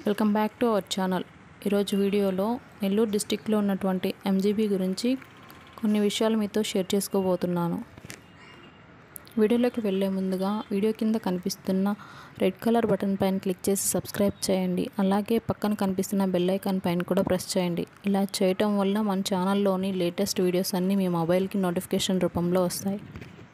welcome back to our channel ఈరోజు వీడియోలో నెల్లూరు డిస్టిక్లో ఉన్నటువంటి ఎంజీబీ గురించి కొన్ని విషయాలు మీతో షేర్ చేసుకోబోతున్నాను వీడియోలోకి వెళ్ళే ముందుగా వీడియో కింద కనిపిస్తున్న రెడ్ కలర్ బటన్ పైన క్లిక్ చేసి సబ్స్క్రైబ్ చేయండి అలాగే పక్కన కనిపిస్తున్న బెల్ ఐకాన్ పైన కూడా ప్రెస్ చేయండి ఇలా చేయటం వల్ల మన ఛానల్లోని లేటెస్ట్ వీడియోస్ అన్నీ మీ మొబైల్కి నోటిఫికేషన్ రూపంలో వస్తాయి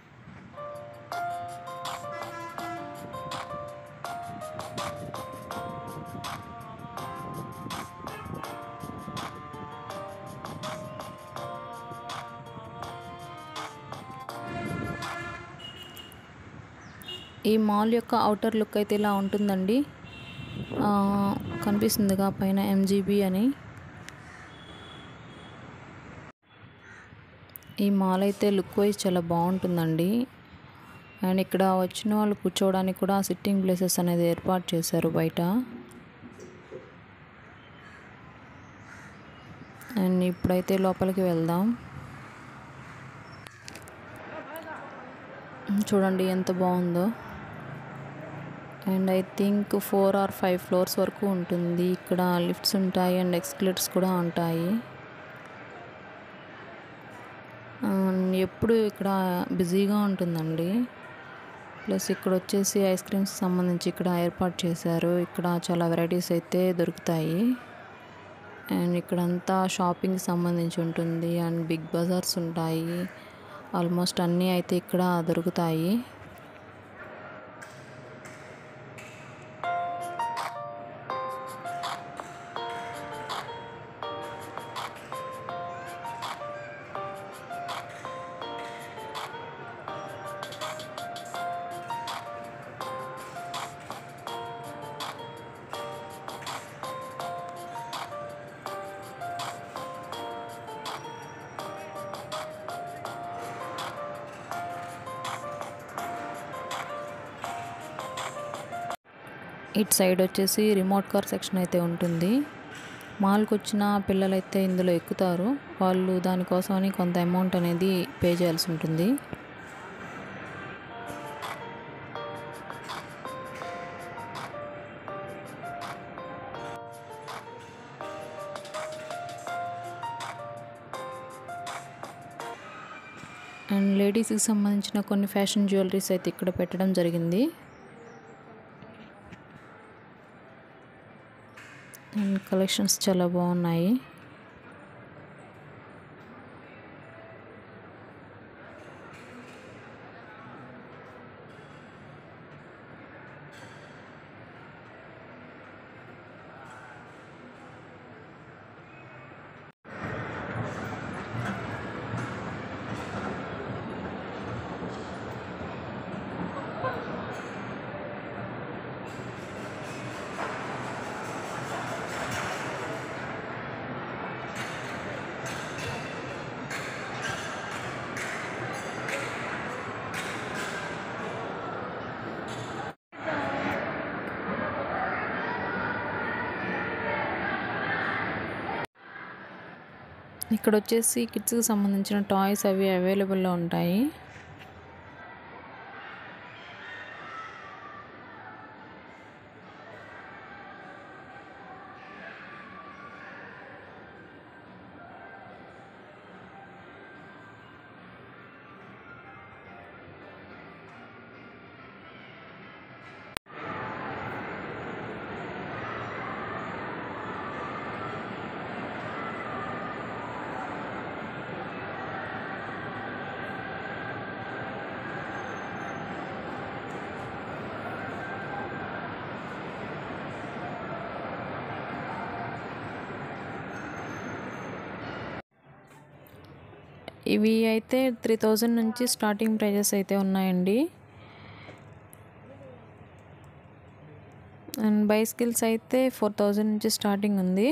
ఈ మాల్ యొక్క అవుటర్ లుక్ అయితే ఇలా ఉంటుందండి ఆ, కనిపిస్తుందిగా పైన ఎంజీబీ అని ఈ మాల్ అయితే లుక్ వైజ్ చాలా బాగుంటుందండి అండ్ ఇక్కడ వచ్చిన వాళ్ళు కూర్చోవడానికి కూడా సిట్టింగ్ ప్లేసెస్ అనేది ఏర్పాటు చేశారు బయట అండ్ ఇప్పుడైతే లోపలికి వెళ్దాం చూడండి ఎంత బాగుందో and I think four or five floors వరకు ఉంటుంది ఇక్కడ లిఫ్ట్స్ ఉంటాయి అండ్ ఎక్స్కలేటర్స్ కూడా ఉంటాయి అండ్ ఎప్పుడు ఇక్కడ బిజీగా ఉంటుందండి ప్లస్ ఇక్కడ వచ్చేసి ఐస్ క్రీమ్స్ సంబంధించి ఇక్కడ ఏర్పాటు చేశారు ఇక్కడ చాలా వెరైటీస్ అయితే దొరుకుతాయి అండ్ ఇక్కడంతా షాపింగ్ సంబంధించి ఉంటుంది అండ్ బిగ్ బజార్స్ ఉంటాయి ఆల్మోస్ట్ అన్నీ అయితే ఇక్కడ దొరుకుతాయి ఇటు సైడ్ వచ్చేసి రిమోట్ కార్ సెక్షన్ అయితే ఉంటుంది మాల్కి వచ్చిన పిల్లలైతే ఇందులో ఎక్కుతారు వాళ్ళు దానికోసమని కొంత అమౌంట్ అనేది పే చేయాల్సి ఉంటుంది అండ్ లేడీస్కి సంబంధించిన కొన్ని ఫ్యాషన్ జ్యువెలరీస్ అయితే ఇక్కడ పెట్టడం జరిగింది అండ్ కలెక్షన్స్ చాలా బాగున్నాయి ఇక్కడ వచ్చేసి కిడ్స్కి సంబంధించిన టాయ్స్ అవి అవైలబుల్లో ఉంటాయి ఇవి అయితే త్రీ థౌజండ్ నుంచి స్టార్టింగ్ ప్రైజెస్ అయితే ఉన్నాయండి అండ్ బైస్కిల్స్ అయితే ఫోర్ థౌజండ్ నుంచి స్టార్టింగ్ ఉంది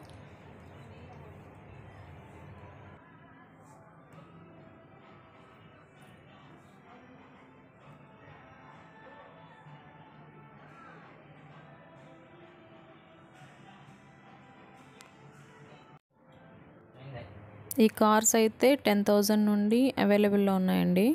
ఈ కార్స్ అయితే టెన్ థౌజండ్ నుండి అవైలబుల్లో ఉన్నాయండి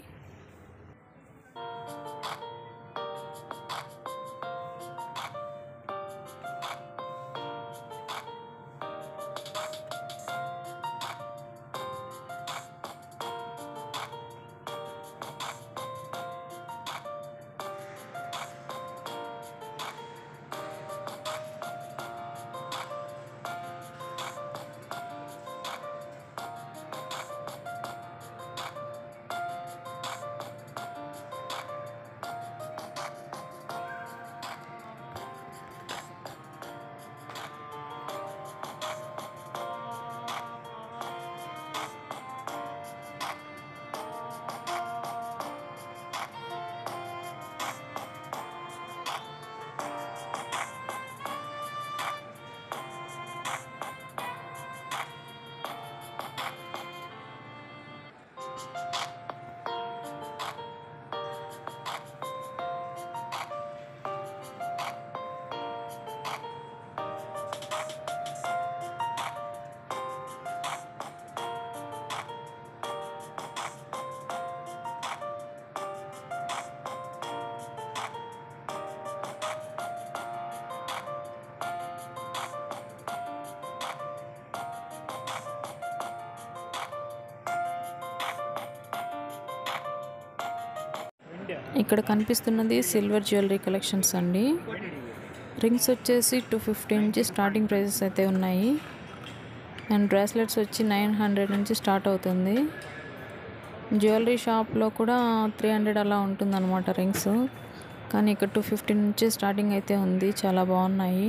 ఇక్కడ కనిపిస్తున్నది సిల్వర్ జ్యువెలరీ కలెక్షన్స్ అండి రింగ్స్ వచ్చేసి టూ ఫిఫ్టీ నుంచి స్టార్టింగ్ ప్రైజెస్ అయితే ఉన్నాయి అండ్ బ్రాస్లెట్స్ వచ్చి నైన్ హండ్రెడ్ నుంచి స్టార్ట్ అవుతుంది జ్యువెలరీ షాప్లో కూడా త్రీ హండ్రెడ్ అలా ఉంటుందన్నమాట రింగ్స్ కానీ ఇక్కడ టూ ఫిఫ్టీ నుంచి స్టార్టింగ్ అయితే ఉంది చాలా బాగున్నాయి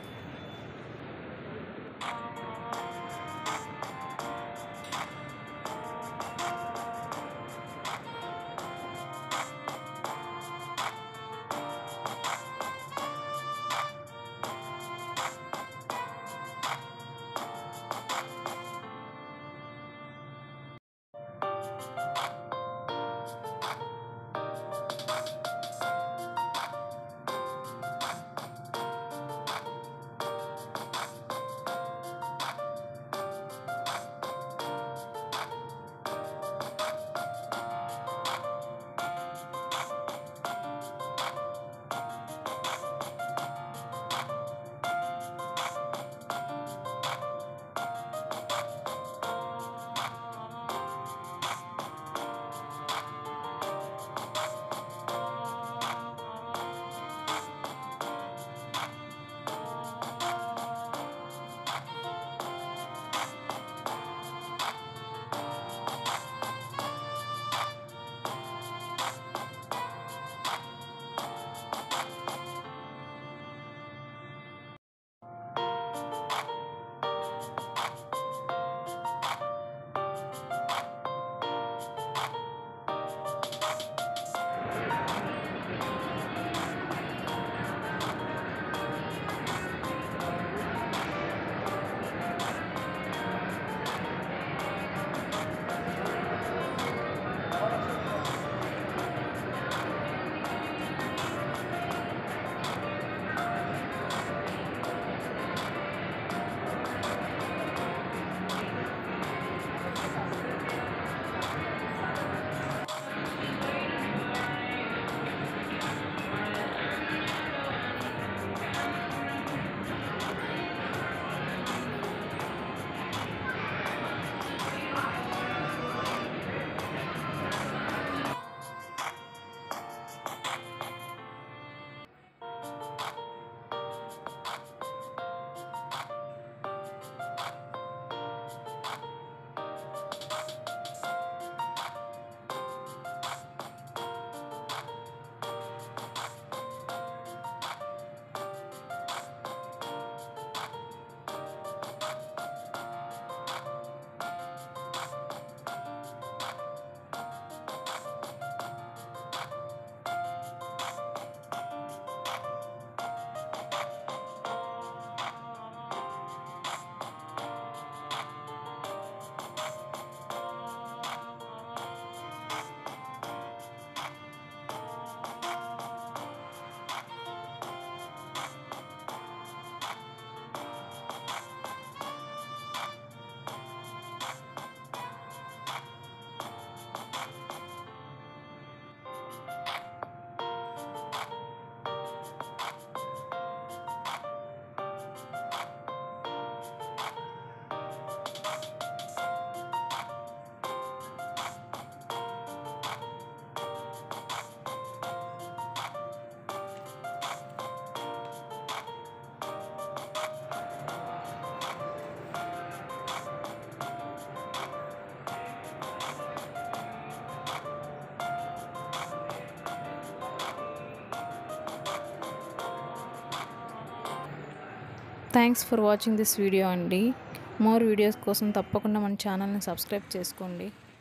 thanks for watching this video అండి మోర్ వీడియోస్ కోసం తప్పకుండా మన ఛానల్ని సబ్స్క్రైబ్ చేసుకోండి